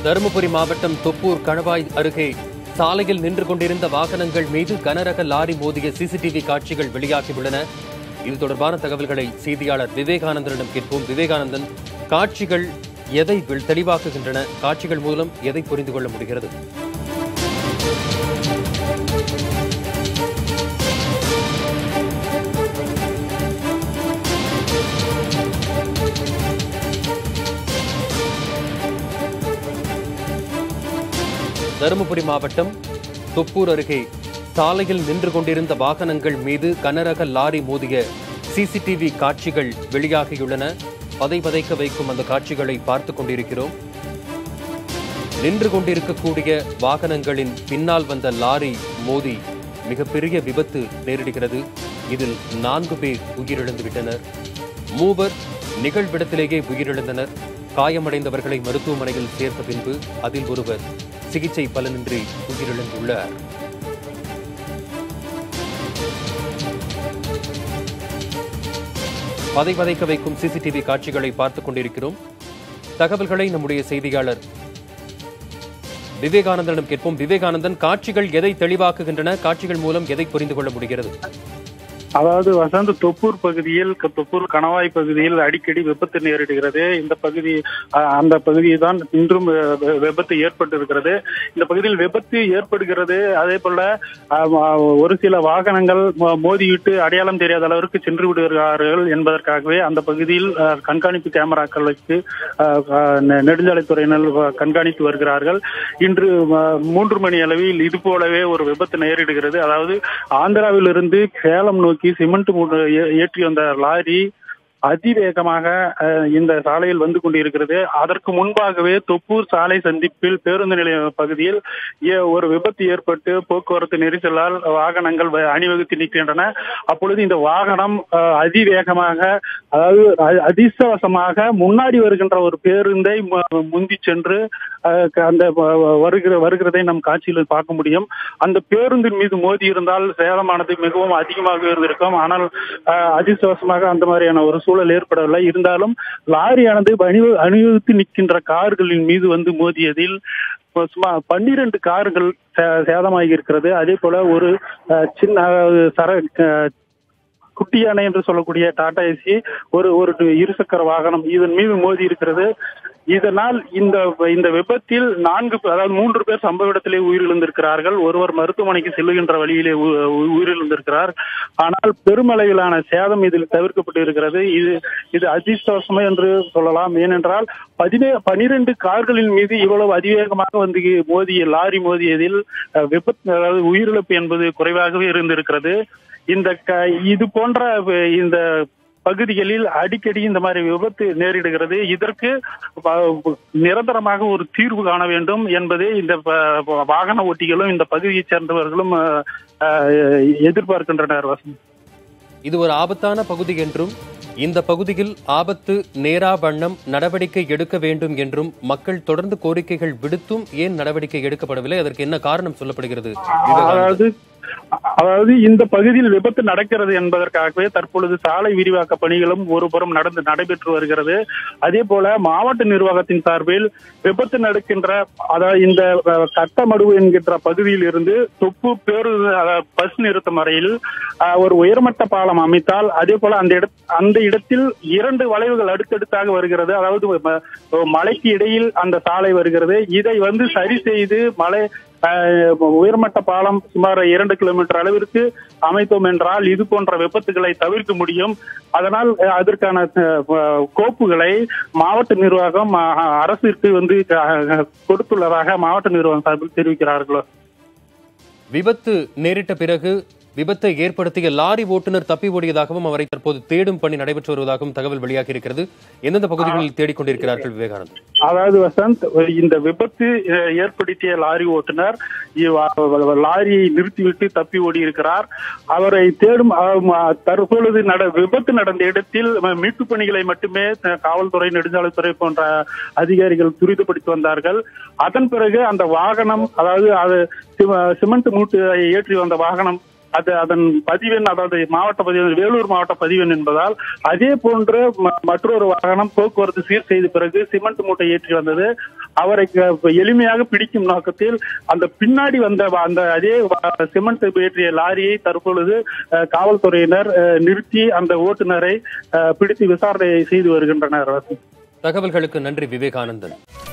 தருமபுரி மாவட்டம் தொப்பூர் கணவாய் அருகே சாலையில் நின்று கொண்டிருந்த வாகனங்கள் மீது கனரக லாரி மோதிய சிசிடிவி காட்சிகள் வெளியாகியுள்ளன இது தொடர்பான தகவல்களை செய்தியாளர் விவேகானந்தனிடம் கேட்போம் விவேகானந்தன் காட்சிகள் எதை வெள்- தெளிவாக்குகின்றன காட்சிகள் மூலம் எதை புரிந்து கொள்ள முடிகிறது தருமபுரி மாவட்டம் தொப்பூர் அருகே சாலையில் நின்று கொண்டிருந்த வாகனங்கள் மீது கனரக லாரி மோதிய சிசிடிவி காட்சிகள் வெளியாகியுள்ளன பதை பதைக்க வைக்கும் அந்த காட்சிகளை பார்த்துக் கொண்டிருக்கிறோம் நின்று கொண்டிருக்கக்கூடிய வாகனங்களின் பின்னால் வந்த லாரி மோதி மிகப்பெரிய விபத்து நேரிடுகிறது இதில் நான்கு பேர் உயிரிழந்து விட்டனர் மூவர் நிகழ்விடத்திலேயே உயிரிழந்தனர் காயமடைந்தவர்களை மருத்துவமனையில் சேர்த்த பின்பு அதில் ஒருவர் சிகிச்சை பலனின்றி உயிரிழந்துள்ளார் பதை பதைக்க வைக்கும் சிசிடிவி காட்சிகளை பார்த்துக் கொண்டிருக்கிறோம் தகவல்களை நம்முடைய செய்தியாளர் விவேகானந்தனிடம் கேட்போம் விவேகானந்தன் காட்சிகள் எதை தெளிவாக்குகின்றன காட்சிகள் மூலம் எதை புரிந்து கொள்ள முடிகிறது அதாவது வசந்த் தொப்பூர் பகுதியில் க- தொப்பூர் கணவாய் பகுதியில் அடிக்கடி விபத்து நேரிடுகிறது இந்த பகுதி அஹ், அந்த பகுதி தான் இன்றும் அஹ், வி- விபத்து ஏற்பட்டிருக்கிறது இந்த பகுதியில் விபத்து ஏற்படுகிறது அதே போல அஹ், அஹ், ஒரு சில வாகனங்கள் மோ- மோதிவிட்டு அடையாளம் தெரியாத அளவிற்கு சென்று விடுகிறார்கள் என்பதற்காகவே அந்த பகுதியில் அஹ், கண்காணிப்பு கேமராக்கள் வைத்து அஹ், அஹ், நெ- நெடுஞ்சாலைத்துறையினர் வ- கண்காணித்து வருகிறார்கள் இன்று அஹ், மூன்று மணி அளவில் இது போலவே ஒரு விபத்து நேரிடுகிறது அதாவது ஆந்திராவிலிருந்து சேலம் நோக்கி சிமெண்ட் மூட்டை ஏ- ஏற்றி வந்த லாரி அதிவேகமாக அஹ், இந்த சாலையில் வந்து கொண்டிருக்கிறது அதற்கு முன்பாகவே தொப்பூர் சாலை சந்திப்பில் பேருந்து நிலைய பகுதியில் ஏ- ஒரு விபத்து ஏற்பட்டு போக்குவரத்து நெரிசலால் வாகனங்கள் வ- அணிவகுத்து நிற்கின்றன அப்பொழுது இந்த வாகனம் அஹ், அதிவேகமாக அதாவது அ- அதிர்ஷ்டவசமாக முன்னாடி வருகின்ற ஒரு பேருந்தை மு- முந்தி சென்று அஹ், க- அந்த வ- வ- வருகிற வருகிறதை நம் காட்சியில் பார்க்க முடியும் அந்த பேருந்தின் மீது மோதி இருந்தால் சேதமானது மிகவும் அதிகமாக இருந்திருக்கும் ஆனால் அஹ், அதிர்ஷ்டவசமாக அந்த மாதிரியான ஒரு சூழல் ஏற்படவில்லை இருந்தாலும் லாரியானது அணிவு அணிவகுத்து நிற்கின்ற கார்களின் மீது வந்து மோதியதில் சுமார் பன்னிரண்டு கார்கள் சே- சேதமாகி இருக்கிறது அதே போல ஒரு அஹ், சின்ன அஹ், சர அஹ், குட்டி யானை என்று சொல்லக்கூடிய டாடா ஏசி ஒரு ஒரு இருசக்கர வாகனம் இதன் மீது மோதி இருக்கிறது இதனால் இந்த இந்த விபத்தில் நான்கு பே- அதாவது மூன்று பேர் சம்பவ இடத்திலே உயிரிழந்திருக்கிறார்கள் ஒருவர் மருத்துவமனைக்கு செல்லுகின்ற வழியிலே உ- உ- உயிரிழந்திருக்கிறார் ஆனால் பெருமளவிலான சேதம் இதில் தவிர்க்கப்பட்டு இருக்கிறது இது இது அதிர்ஷ்டவசமே என்று சொல்லலாம் ஏனென்றால் பதினே பனிரெண்டு கார்களின் மீது இவ்வளவு அதிவேகமாக வந்து மோதிய லாரி மோதியதில் அஹ், விபத்து அதாவது உயிரிழப்பு என்பது குறைவாகவே இருந்திருக்கிறது இந்த க- இது போன்ற வ- இந்த பகுதிகளில் அடிக்கடி இந்த மாதிரி விபத்து நேரிடுகிறது இதற்கு வ- நிரந்தரமாக ஒரு தீர்வு காண வேண்டும் என்பதே இந்த ப- வாகன ஓட்டிகளும் இந்த பகுதியைச் சேர்ந்தவர்களும் அஹ், அஹ், எதிர்பார்க்கின்றனர் வசந்த் இது ஒரு ஆபத்தான பகுதி என்றும் இந்த பகுதியில் ஆபத்து நேரா வண்ணம் நடவடிக்கை எடுக்க வேண்டும் என்றும் மக்கள் தொடர்ந்து கோரிக்கைகள் விடுத்தும் ஏன் நடவடிக்கை எடுக்கப்படவில்லை அதற்கு என்ன காரணம் சொல்லப்படுகிறது விவேகானந்தன்? அதாவது அதாவது இந்த பகுதியில் விபத்து நடக்கிறது என்பதற்காகவே தற்பொழுது சாலை விரிவாக்க பணிகளும் ஒருபுறம் நடந்து நடைபெற்று வருகிறது அதே போல மாவட்ட நிர்வாகத்தின் சார்பில் விபத்து நடக்கின்ற அதாவது இந்த அஹ், கட்டமடுவு என்கின்ற பகுதியில் இருந்து தொப்பு பேருந்து அதாவது பஸ் நிறுத்தம் வரையில் அஹ், ஒரு உயர்மட்ட பாலம் அமைத்தால் அதே போல அந்த இட அந்த இடத்தில் இரண்டு வளைவுகள் அடுத்தடுத்தாக வருகிறது அதாவது ம- மலைக்கு இடையில் அந்த சாலை வருகிறது இதை வந்து சரி செய்து மலை அஹ், உயர்மட்ட பாலம் சுமார் இரண்டு கிலோமீட்டர் அளவிற்கு அமைத்தோம் என்றால் இது போன்ற விபத்துகளை தவிர்க்க முடியும் அதனால் அஹ், அதற்கான அஹ், கோப்புகளை மாவட்ட நிர்வாகம் அஹ், அரசிற்கு வந்து அஹ், கொடுத்துள்ளதாக மாவட்ட நிர்வாகம் சார்பில் தெரிவிக்கிறார்களோ விபத்து நேரிட்ட பிறகு விபத்தை ஏற்படுத்திய லாரி ஓட்டுநர் தப்பி ஓடியதாகவும் அவரை தற்போது தேடும் பணி நடைபெற்று வருவதாகவும் தகவல் வெளியாகி இருக்கிறது எந்தெந்த பகுதிகளில் தேடிக் கொண்டிருக்கிறார்கள் விவேகானந்தன் அதாவது வசந்த் இந்த விபத்து அஹ், ஏற்படுத்திய லாரி ஓட்டுநர் இவ்- லாரியை நிறுத்திவிட்டு தப்பி ஓடி இருக்கிறார் அவரை தேடும் அஹ், ம- தற்பொழுது நட விபத்து நடந்த இடத்தில் ம- மீட்பு பணிகளை மட்டுமே அஹ், காவல்துறை நெடுஞ்சாலைத்துறை போன்ற அதிகாரிகள் துரிதப்படுத்தி வந்தார்கள் அதன் பிறகு அந்த வாகனம் அதாவது அது சிம- சிமெண்ட் மூட்டை ஏற்றி வந்த வாகனம் அது அதன் பதிவெண் அதாவது மாவட்ட பதிவெண் வேலூர் மாவட்ட பதிவெண் என்பதால் அதே போன்ற ம- மற்றொரு வாகனம் போக்குவரத்து சீர் செய்த பிறகு சிமெண்ட் மூட்டை ஏற்றி வந்தது அவரை க- எளிமையாக பிடிக்கும் நோக்கத்தில் அந்த பின்னாடி வந்த வ- அந்த அதே வ- சிமெண்ட் ஏற்றிய லாரியை தற்பொழுது அஹ், காவல்துறையினர் அஹ், நிறுத்தி அந்த ஓட்டுநரை அஹ், பிடித்து விசாரணை செய்து வருகின்றனர் தகவல்களுக்கு நன்றி விவேகானந்தன்